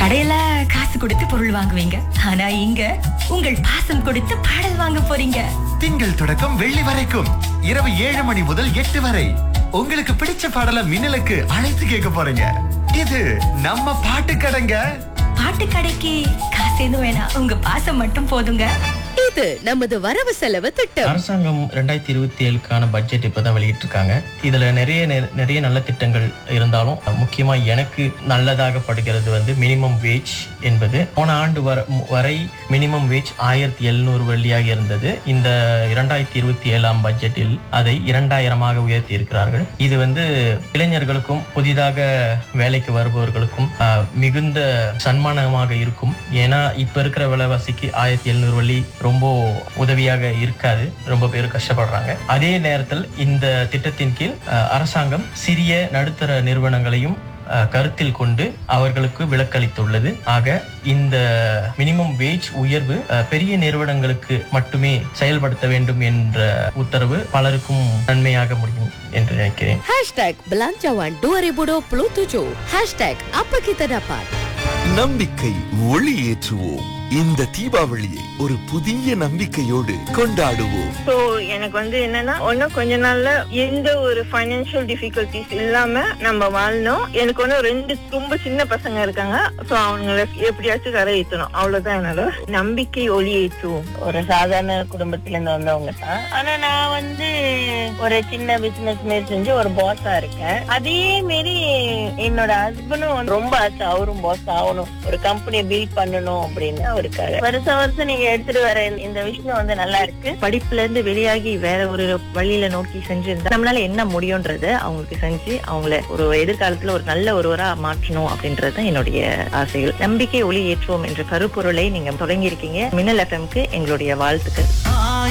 கடையில காசு கொடுத்து பொருள் வாங்குவீங்க ஆனா இங்க உங்கள் பாசம் கொடுத்து பாடல் வாங்க போறீங்க திங்கள் தொடக்கம் வெள்ளி வரைக்கும் இரவு ஏழு மணி முதல் எட்டு வரை உங்களுக்கு பிடிச்ச பாடலை மின்னலுக்கு அழைத்து கேட்க போறீங்க இது நம்ம பாட்டு கடைங்க பாட்டு கடைக்கு காசு எதுவும் வேணாம் உங்க பாசம் மட்டும் போதுங்க இது நமது வரவு செலவு திட்டம் அரசாங்கம் ரெண்டாயிரத்தி இருபத்தி ஏழுக்கான பட்ஜெட் இப்பதான் வெளியிட்டிருக்காங்க இதுல நிறைய நெ- நிறைய நல்ல திட்டங்கள் இருந்தாலும் முக்கியமா எனக்கு நல்லதாக படுகிறது வந்து மினிமம் வேஜ் என்பது போன ஆண்டு வர வரை மினிமம் வேஜ் ஆயிரத்தி எழுநூறு வெள்ளியாக இருந்தது இந்த இரண்டாயிரத்தி இருபத்தி ஏழாம் பட்ஜெட்டில் அதை இரண்டாயிரமாக உயர்த்தி இருக்கிறார்கள் இது வந்து இளைஞர்களுக்கும் புதிதாக வேலைக்கு வருபவர்களுக்கும் ஆஹ், மிகுந்த சன்மானமாக இருக்கும் ஏன்னா இப்ப இருக்கிற விலைவாசிக்கு ஆயிரத்தி எழுநூறு வள்ளி ரொம்ப உதவியாக இருக்காது ரொம்ப பேர் கஷ்டப்படுறாங்க அதே நேரத்தில் இந்த திட்டத்தின் கீழ் அஹ், அரசாங்கம் சிறிய நடுத்தர நிறுவனங்களையும் அஹ், கருத்தில் கொண்டு அவர்களுக்கு விலக்களித்துள்ளது ஆக இந்த மினிமம் வேஜ் உயர்வு அஹ், பெரிய நிறுவனங்களுக்கு மட்டுமே செயல்படுத்த வேண்டும் என்ற உத்தரவு பலருக்கும் நன்மையாக முடியும் என்று நினைக்கிறேன் hashtag belanjawan 2027 hashtag apa kita dapat நம்பிக்கை ஒளி ஏற்றுவோம் இந்த தீபாவளியை ஒரு புதிய நம்பிக்கையோடு கொண்டாடுவோம் ஸோ எனக்கு வந்து என்னன்னா ஒன்னும் கொஞ்ச நாள்ல எந்த ஒரு ஃபைனான்சியல் டிஃபிகல்டிஸ் இல்லாம நம்ம வாழணும் எனக்கு வந்து ரெண்டு ரொம்ப சின்ன பசங்க இருக்காங்க ஸோ அவங்கள எப்படியாச்சும் கரை ஏற்றணும் அவ்வளவுதான் என்னோட நம்பிக்கை ஒளி ஏற்றுவோம் ஒரு சாதாரண குடும்பத்துல இருந்து வந்தவங்க தான் ஆனா நான் வந்து ஒரு சின்ன பிசினஸ் மாரி செஞ்சு ஒரு பாஸா இருக்கேன் அதே மாரி என்னோட ஹஸ்பண்டும் ரொம்ப ஆசை அவரும் பாஸ் ஆகணும் ஒரு கம்பெனியை பில்ட் பண்ணணும் அப்படின்னு அவருக்காக வருஷம் வருஷம் நீங்க எடுத்துட்டு வர இந்த விஷயம் வந்து நல்லா இருக்கு படிப்புல இருந்து வெளியாகி வேற ஒரு வழியில நோக்கி செஞ்சிருந்தா நம்மளால என்ன முடியும்ன்றத அவங்களுக்கு செஞ்சு அவங்கள ஒரு எதிர்காலத்துல ஒரு நல்ல ஒருவரா மாற்றணும் அப்படின்றது தான் என்னுடைய ஆசைகள் நம்பிக்கை ஒளி ஏற்றுவோம் என்ற கருப்பொருளை நீங்க தொடங்கி இருக்கீங்க மின்னல் எஃப்எம்க்கு எங்களுடைய வாழ்த்துக்கள்